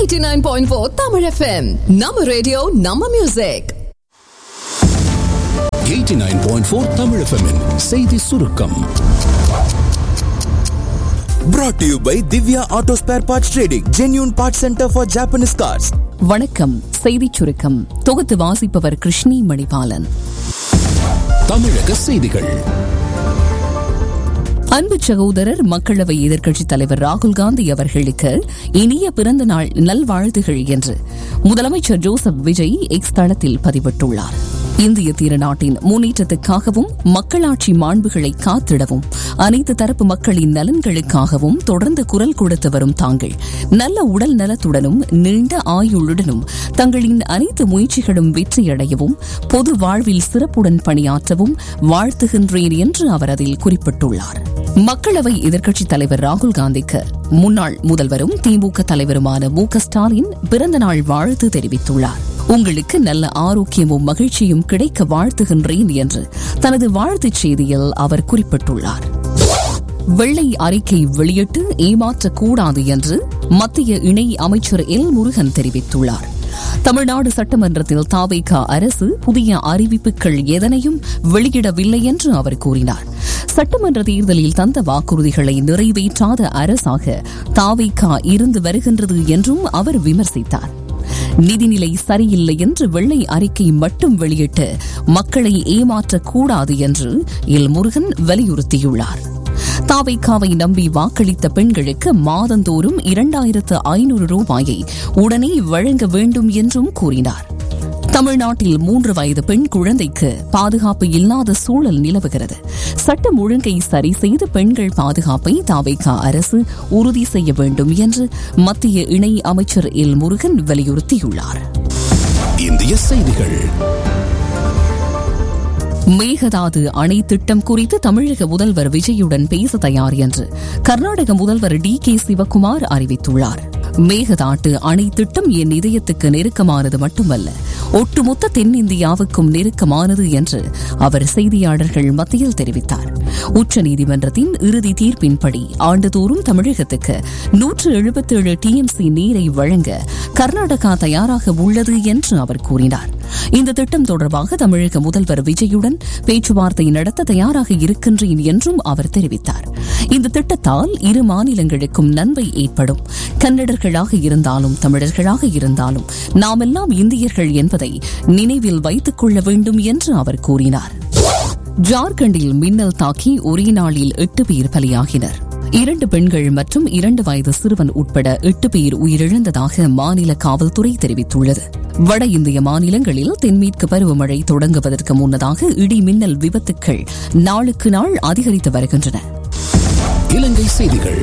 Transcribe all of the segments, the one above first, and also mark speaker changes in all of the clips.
Speaker 1: 89.4 Tamil FM. நம்ம radio நம்ம music
Speaker 2: 89.4 Tamil FM -இன் செய்தி சுருக்கம்
Speaker 3: Brought to you by Divya Auto Spare Parts Trading, genuine parts center for Japanese cars.
Speaker 4: வணக்கம் செய்திச் சுருக்கம் தொகுத்து வாசிப்பவர் கிருஷ்ணி மணிபாலன்
Speaker 2: தமிழக செய்திகள்
Speaker 4: அன்பு சகோதரர் மக்களவை எதிர்க்கட்சித் தலைவர் ராகுல் காந்தி அவர்களுக்கு இனிய பிறந்த நாள் நல்வாழ்த்துகள் என்று முதலமைச்சர் ஜோசப் விஜய் எக்ஸ் தளத்தில் பதிவிட்டுள்ளார் இந்திய தீரநாட்டின் முன்னேற்றத்துக்காகவும் மக்களாட்சி மாண்புகளை காத்திடவும் அனைத்து தரப்பு மக்களின் நலன்களுக்காகவும் தொடர்ந்து குரல் கொடுத்து வரும் தாங்கள் நல்ல உடல் நலத்துடனும் நீண்ட ஆயுளுடனும் தங்களின் அனைத்து முயற்சிகளும் வெற்றியடையவும் பொது வாழ்வில் சிறப்புடன் பணியாற்றவும் வாழ்த்துகின்றேன் என்று அவர் அதில் குறிப்பிட்டுள்ளார் மக்களவை எதிர்க்கட்சித் தலைவர் ராகுல் காந்திக்கு முன்னாள் முதல்வரும் திமுக தலைவருமான மு க ஸ்டாலின் பிறந்தநாள் வாழ்த்து தெரிவித்துள்ளார் உங்களுக்கு நல்ல ஆரோக்கியமும் மகிழ்ச்சியும் கிடைக்க வாழ்த்துகின்றேன் என்று தனது வாழ்த்துச் செய்தியில் அவர் குறிப்பிட்டுள்ளார் வெள்ளை அறிக்கை வெளியிட்டு ஏமாற்றக்கூடாது என்று மத்திய இணை அமைச்சர் எல் முருகன் தெரிவித்துள்ளார் தமிழ்நாடு சட்டமன்றத்தில் தாவேகா அரசு புதிய அறிவிப்புகள் எதனையும் வெளியிடவில்லை என்று அவர் கூறினார் சட்டமன்ற தேர்தலில் தந்த வாக்குறுதிகளை நிறைவேற்றாத அரசாக தாவேகா இருந்து வருகின்றது என்றும் அவர் விமர்சித்தார் நிதிநிலை சரியில்லை என்று வெள்ளை அறிக்கை மட்டும் வெளியிட்டு மக்களை ஏமாற்றக்கூடாது என்று எல் முருகன் வலியுறுத்தியுள்ளார் தாவைக்காவை நம்பி வாக்களித்த பெண்களுக்கு மாதந்தோறும் இரண்டாயிரத்து ஐநூறு ரூபாயை உடனே வழங்க வேண்டும் என்றும் கூறினார் தமிழ்நாட்டில் மூன்று வயது பெண் குழந்தைக்கு பாதுகாப்பு இல்லாத சூழல் நிலவுகிறது சட்டம் ஒழுங்கை சரி செய்து பெண்கள் பாதுகாப்பை தாவைக்கா அரசு உறுதி செய்ய வேண்டும் என்று மத்திய இணை அமைச்சர் எல் முருகன் வலியுறுத்தியுள்ளார்
Speaker 2: இந்திய செய்திகள்
Speaker 4: மேகதாது அணை திட்டம் குறித்து தமிழக முதல்வர் விஜயுடன் பேச தயார் என்று கர்நாடக முதல்வர் டி கே சிவக்குமார் அறிவித்துள்ளார் மேகதாட்டு அணை திட்டம் என் இதயத்துக்கு நெருக்கமானது மட்டுமல்ல ஒட்டுமொத்த தென்னிந்தியாவுக்கும் நெருக்கமானது என்று அவர் செய்தியாளர்கள் மத்தியில் தெரிவித்தார் உச்சநீதிமன்றத்தின் இறுதி தீர்ப்பின்படி ஆண்டுதோறும் தமிழகத்துக்கு நூற்று எழுபத்தேழு டிஎம்சி நீரை வழங்க கர்நாடகா தயாராக உள்ளது என்று அவர் கூறினார் இந்த திட்டம் தொடர்பாக தமிழக முதல்வர் விஜயுடன் பேச்சுவார்த்தை நடத்த தயாராக இருக்கின்றேன் என்றும் அவர் தெரிவித்தார் இந்த திட்டத்தால் இரு மாநிலங்களுக்கும் நன்மை ஏற்படும் கன்னடர்களாக இருந்தாலும் தமிழர்களாக இருந்தாலும் நாமெல்லாம் இந்தியர்கள் என்பதை நினைவில் வைத்துக் கொள்ள வேண்டும் என்று அவர் கூறினார் ஜார்க்கண்டில் மின்னல் தாக்கி ஒரே நாளில் எட்டு பேர் பலியாகினர் இரண்டு பெண்கள் மற்றும் இரண்டு வயது சிறுவன் உட்பட எட்டு பேர் உயிரிழந்ததாக மாநில காவல்துறை தெரிவித்துள்ளது வட இந்திய மாநிலங்களில் தென்மேற்கு பருவமழை தொடங்குவதற்கு முன்னதாக இடி மின்னல் விபத்துக்கள் நாளுக்கு நாள் அதிகரித்து வருகின்றன
Speaker 2: இலங்கை செய்திகள்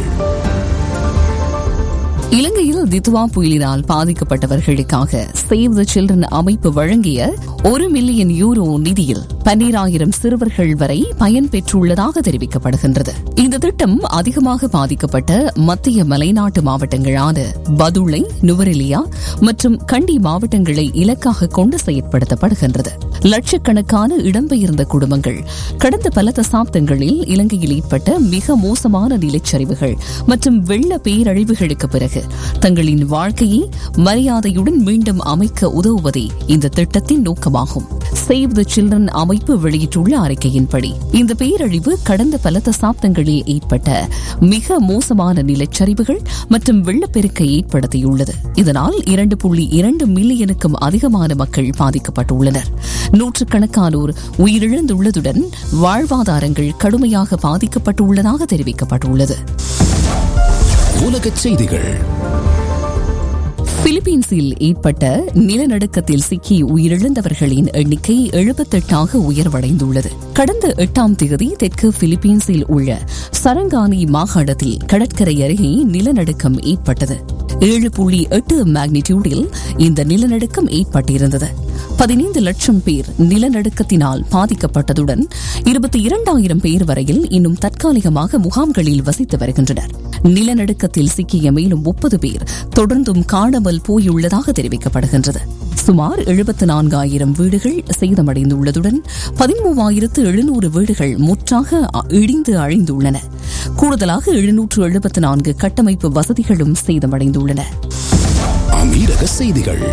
Speaker 4: இலங்கையில் தித்வா புயலினால் பாதிக்கப்பட்டவர்களுக்காக சேவ் த சில்ட்ரன் அமைப்பு வழங்கிய ஒரு மில்லியன் யூரோ நிதியில் பன்னீராயிரம் சிறுவர்கள் வரை பயன்பெற்றுள்ளதாக தெரிவிக்கப்படுகின்றது இந்த திட்டம் அதிகமாக பாதிக்கப்பட்ட மத்திய மலைநாட்டு மாவட்டங்களான பதுளை நுவரெலியா மற்றும் கண்டி மாவட்டங்களை இலக்காக கொண்டு செயற்படுத்தப்படுகின்றது லட்சக்கணக்கான இடம்பெயர்ந்த குடும்பங்கள் கடந்த பல தசாப்தங்களில் இலங்கையில் ஏற்பட்ட மிக மோசமான நிலச்சரிவுகள் மற்றும் வெள்ள பேரழிவுகளுக்கு பிறகு தங்களின் வாழ்க்கையை மரியாதையுடன் மீண்டும் அமைக்க உதவுவதே இந்த திட்டத்தின் நோக்கமாகும் சேவ் த சில்ட்ரன் அமைப்பு வெளியிட்டுள்ள அறிக்கையின்படி இந்த பேரழிவு கடந்த பல தசாப்தங்களில் ஏற்பட்ட மிக மோசமான நிலச்சரிவுகள் மற்றும் வெள்ளப்பெருக்கை ஏற்படுத்தியுள்ளது இதனால் இரண்டு புள்ளி இரண்டு மில்லியனுக்கும் அதிகமான மக்கள் பாதிக்கப்பட்டுள்ளனர் நூற்றுக்கணக்கானோர் உயிரிழந்துள்ளதுடன் வாழ்வாதாரங்கள் கடுமையாக பாதிக்கப்பட்டுள்ளதாக தெரிவிக்கப்பட்டுள்ளது
Speaker 2: உலகச் செய்திகள்
Speaker 4: பிலிப்பீன்ஸில் ஏற்பட்ட நிலநடுக்கத்தில் சிக்கி உயிரிழந்தவர்களின் எண்ணிக்கை எழுபத்தெட்டாக உயர்வடைந்துள்ளது கடந்த எட்டாம் தேதி தெற்கு பிலிப்பீன்ஸில் உள்ள சரங்கானி மாகாணத்தில் கடற்கரை அருகே நிலநடுக்கம் ஏற்பட்டது ஏழு புள்ளி எட்டு மேக்னிடியூடில் இந்த நிலநடுக்கம் ஏற்பட்டிருந்தது பதினைந்து லட்சம் பேர் நிலநடுக்கத்தினால் பாதிக்கப்பட்டதுடன் இருபத்தி இரண்டாயிரம் பேர் வரையில் இன்னும் தற்காலிகமாக முகாம்களில் வசித்து வருகின்றனர் நிலநடுக்கத்தில் சிக்கிய மேலும் முப்பது பேர் தொடர்ந்தும் காணாமல் போயுள்ளதாக தெரிவிக்கப்படுகின்றது சுமார் எழுபத்து நான்காயிரம் வீடுகள் சேதமடைந்துள்ளதுடன் பதிமூவாயிரத்து எழுநூறு வீடுகள் முற்றாக அ- இடிந்து அழிந்துள்ளன கூடுதலாக எழுநூற்று எழுபத்து நான்கு கட்டமைப்பு வசதிகளும் சேதமடைந்துள்ளன
Speaker 2: அமீரக செய்திகள்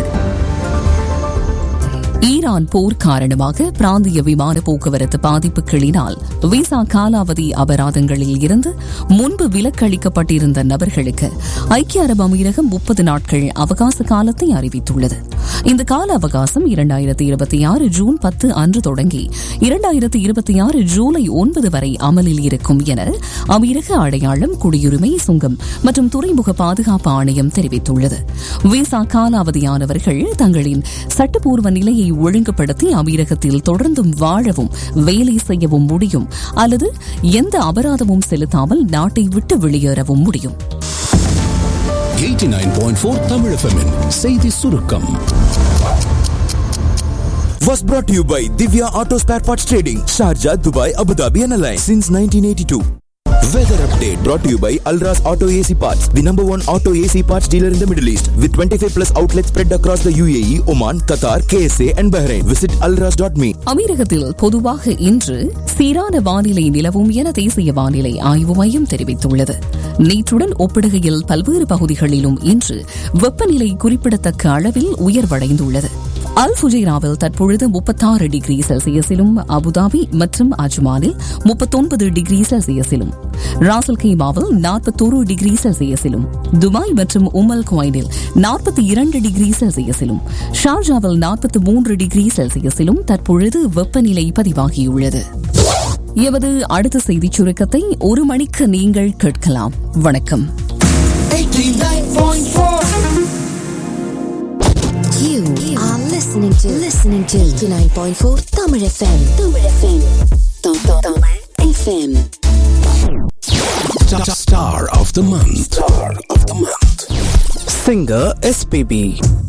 Speaker 4: ஈரான் போர் காரணமாக பிராந்திய விமான போக்குவரத்து பாதிப்புகளினால் விசா காலாவதி அபராதங்களில் இருந்து முன்பு விலக்களிக்கப்பட்டிருந்த நபர்களுக்கு ஐக்கிய அரபு அமீரகம் முப்பது நாட்கள் அவகாச காலத்தை அறிவித்துள்ளது இந்த கால அவகாசம் இரண்டாயிரத்தி இருபத்தி ஆறு ஜூன் பத்து அன்று தொடங்கி இரண்டாயிரத்தி இருபத்தி ஆறு ஜூலை ஒன்பது வரை அமலில் இருக்கும் என அமீரக அடையாளம் குடியுரிமை சுங்கம் மற்றும் துறைமுக பாதுகாப்பு ஆணையம் தெரிவித்துள்ளது விசா காலாவதியானவர்கள் தங்களின் சட்டப்பூர்வ நிலையை ஒழுங்குபடுத்தி அமீரகத்தில் தொடர்ந்தும் வாழவும் வேலை செய்யவும் முடியும் அல்லது எந்த அபராதமும் செலுத்தாமல் நாட்டை விட்டு வெளியேறவும் முடியும்
Speaker 2: 89.4 தமிழ் FM -இன் செய்தி சுருக்கம்
Speaker 3: Was brought to you by Divya Auto Spare Parts Trading, Sharjah, Dubai, Abu Dhabi, and Alliance since 1982. Weather update brought to you by Alras Auto AC Parts, the number one auto AC parts dealer in the Middle East, with 25 plus outlets spread across the UAE, Oman, Qatar, KSA, and Bahrain. Visit alras.me.
Speaker 4: அமீரகத்தில் பொதுவாக இன்று சீரான வானிலை நிலவும் என தேசிய வானிலை ஆய்வு மையம் தெரிவித்துள்ளது நேற்றுடன் ஒப்பிடுகையில் பல்வேறு பகுதிகளிலும் இன்று வெப்பநிலை குறிப்பிடத்தக்க அளவில் உயர்வடைந்துள்ளது அல் ஃபுஜைராவில் தற்பொழுது முப்பத்தாறு டிகிரி செல்சியஸிலும் அபுதாபி மற்றும் அஜ்மானில் முப்பத்தொன்பது டிகிரி செல்சியஸிலும் ராசல் கைமாவில் நாற்பத்தோரு டிகிரி செல்சியஸிலும் துபாய் மற்றும் உமல் குவைனில் நாற்பத்தி இரண்டு டிகிரி செல்சியஸிலும் ஷார்ஜாவில் நாற்பத்தி மூன்று டிகிரி செல்சியஸிலும் தற்பொழுது வெப்பநிலை பதிவாகியுள்ளது எமது அடுத்த செய்திச் சுருக்கத்தை ஒரு மணிக்கு நீங்கள் கேட்கலாம் வணக்கம்
Speaker 5: You are listening to listening to 89.4 Tamil FM. Tamil FM. Tamil FM.
Speaker 2: Star of the month. Star of the month.
Speaker 6: Singer SPB